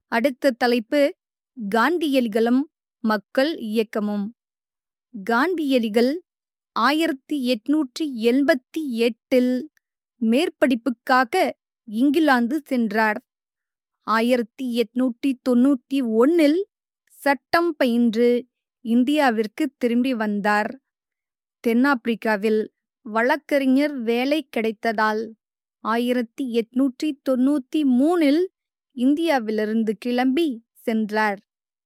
அடுத்த தலைப்பு காந்தியடிகளும் மக்கள் இயக்கமும் காந்தியடிகள் ஆயிரத்தி எட்நூற்றி எண்பத்தி எட்டில் மேற்படிப்புக்காக இங்கிலாந்து சென்றார் ஆயிரத்தி எட்நூற்றி தொன்னூற்றி ஒன்னில் சட்டம் பயின்று இந்தியாவிற்கு திரும்பி வந்தார் தென்னாப்பிரிக்காவில் வழக்கறிஞர் வேலை கிடைத்ததால் ஆயிரத்தி எட்நூற்றி தொன்னூற்றி மூணில் இந்தியாவிலிருந்து கிளம்பி சென்றார்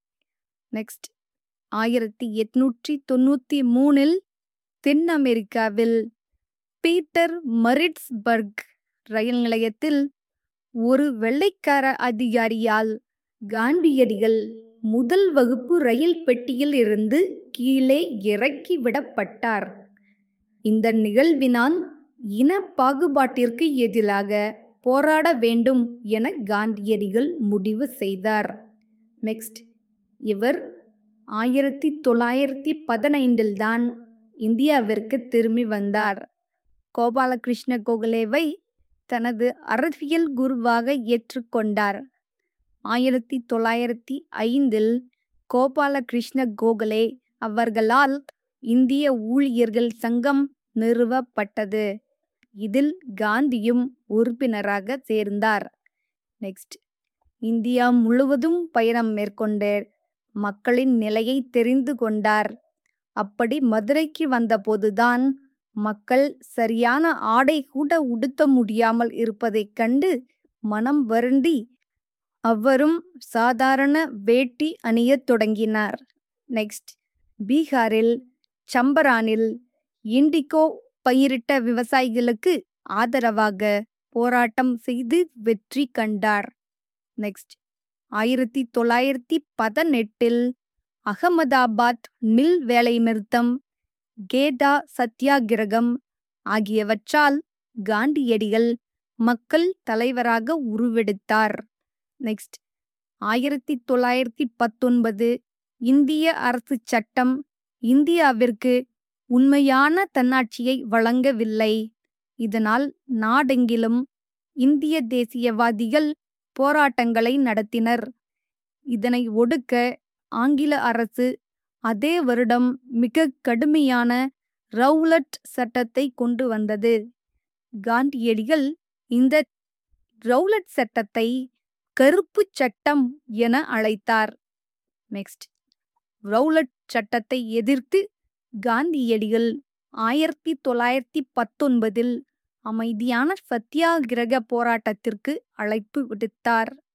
நெக்ஸ்ட் ஆயிரத்தி எட்நூற்றி தொன்னூற்றி மூணில் தென் அமெரிக்காவில் பீட்டர் மரிட்ஸ்பர்க் ரயில் நிலையத்தில் ஒரு வெள்ளைக்கார அதிகாரியால் காந்தியடிகள் முதல் வகுப்பு ரயில் பெட்டியில் இருந்து கீழே இறக்கி விடப்பட்டார் இந்த நிகழ்வினால் இன பாகுபாட்டிற்கு எதிராக போராட வேண்டும் என காந்தியடிகள் முடிவு செய்தார் நெக்ஸ்ட் இவர் ஆயிரத்தி தொள்ளாயிரத்தி பதினைந்தில் தான் இந்தியாவிற்கு திரும்பி வந்தார் கோபாலகிருஷ்ண கோகலேவை தனது அரசியல் குருவாக ஏற்றுக்கொண்டார் ஆயிரத்தி தொள்ளாயிரத்தி ஐந்தில் கோபாலகிருஷ்ண கோகலே அவர்களால் இந்திய ஊழியர்கள் சங்கம் நிறுவப்பட்டது இதில் காந்தியும் உறுப்பினராக சேர்ந்தார் நெக்ஸ்ட் இந்தியா முழுவதும் பயணம் மேற்கொண்டு மக்களின் நிலையை தெரிந்து கொண்டார் அப்படி மதுரைக்கு வந்தபோதுதான் மக்கள் சரியான ஆடை கூட உடுத்த முடியாமல் இருப்பதைக் கண்டு மனம் வருந்தி அவரும் சாதாரண வேட்டி அணியத் தொடங்கினார் நெக்ஸ்ட் பீகாரில் சம்பரானில் இண்டிகோ பயிரிட்ட விவசாயிகளுக்கு ஆதரவாக போராட்டம் செய்து வெற்றி கண்டார் நெக்ஸ்ட் ஆயிரத்தி தொள்ளாயிரத்தி பதினெட்டில் அகமதாபாத் மில் வேலை நிறுத்தம் கேதா சத்தியாகிரகம் ஆகியவற்றால் காந்தியடிகள் மக்கள் தலைவராக உருவெடுத்தார் நெக்ஸ்ட் ஆயிரத்தி தொள்ளாயிரத்தி பத்தொன்பது இந்திய அரசு சட்டம் இந்தியாவிற்கு உண்மையான தன்னாட்சியை வழங்கவில்லை இதனால் நாடெங்கிலும் இந்திய தேசியவாதிகள் போராட்டங்களை நடத்தினர் இதனை ஒடுக்க ஆங்கில அரசு அதே வருடம் மிக கடுமையான ரவுலட் சட்டத்தை கொண்டு வந்தது காந்தியடிகள் இந்த ரவுலட் சட்டத்தை கருப்பு சட்டம் என அழைத்தார் நெக்ஸ்ட் ரவுலட் சட்டத்தை எதிர்த்து காந்தியடிகள் ஆயிரத்தி தொள்ளாயிரத்தி பத்தொன்பதில் அமைதியான சத்தியாகிரக போராட்டத்திற்கு அழைப்பு விடுத்தார்